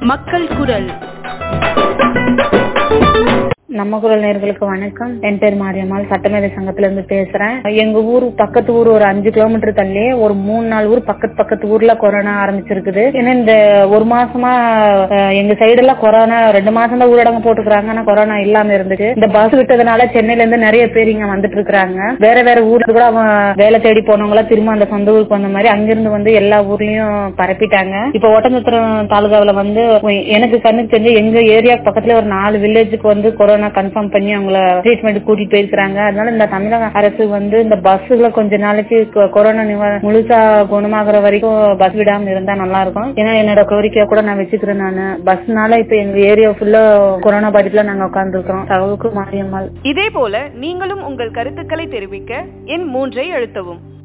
மக்கள் குரல் நம்ம குரல் நேர்களுக்கு வணக்கம் என் பேர் மாரியம்மாள் சட்டமேதை சங்கத்துல இருந்து பேசுறேன் எங்க ஊர் பக்கத்து ஊர் ஒரு அஞ்சு கிலோமீட்டர் தள்ளி ஒரு மூணு நாலு ஊர் பக்கத்து பக்கத்து ஊர்ல கொரோனா ஆரம்பிச்சிருக்குது ஏன்னா இந்த ஒரு மாசமா அஹ், எங்க சைடு எல்லாம் கொரோனா ரெண்டு மாசம் தான் ஊரடங்கு போட்டுக்கிறாங்க ஆனா கொரோனா இல்லாம இருந்துச்சு இந்த பஸ் விட்டதுனால சென்னையில இருந்து நிறைய பேர் இங்க வந்துட்டு இருக்காங்க வேற வேற ஊருக்கு கூட அவன் வேலை தேடி போனவங்க எல்லாம் திரும்ப அந்த சொந்த ஊருக்கு வந்த மாதிரி அங்கிருந்து வந்து எல்லா ஊர்லயும் பரப்பிட்டாங்க இப்ப ஒட்டஞ்சத்திரம் தாலுகாவுல வந்து எனக்கு கண்ணுக்கு தெரிஞ்சு எங்க ஏரியா பக்கத்துல ஒரு நாலு வில்லேஜுக்கு வந்து கொரோனா கன்ஃபார்ம் பண்ணி அவங்கள ட்ரீட்மெண்ட் கூட்டிட்டு போயிருக்காங்க அதனால இந்த தமிழக அரசு வந்து இந்த பஸ்ல கொஞ்ச நாளைக்கு கொ- கொரோனா நிவாரண முழுசா குணமாகற வரைக்கும் பஸ் விடாம இருந்தா நல்லா இருக்கும் ஏன்னா என்னோட கோரிக்கையா கூட நான் வச்சுக்கிறேன் நானு பஸ்னால இப்ப எங்க ஏரியா ஃபுல்லா கொரோனா பாதிப்புல நாங்க உட்கார்ந்து இருக்கிறோம் தகவலுக்கு மாரியம்மாள் இதே போல நீங்களும் உங்கள் கருத்துக்களை தெரிவிக்க எண் மூன்றை அழுத்தவும்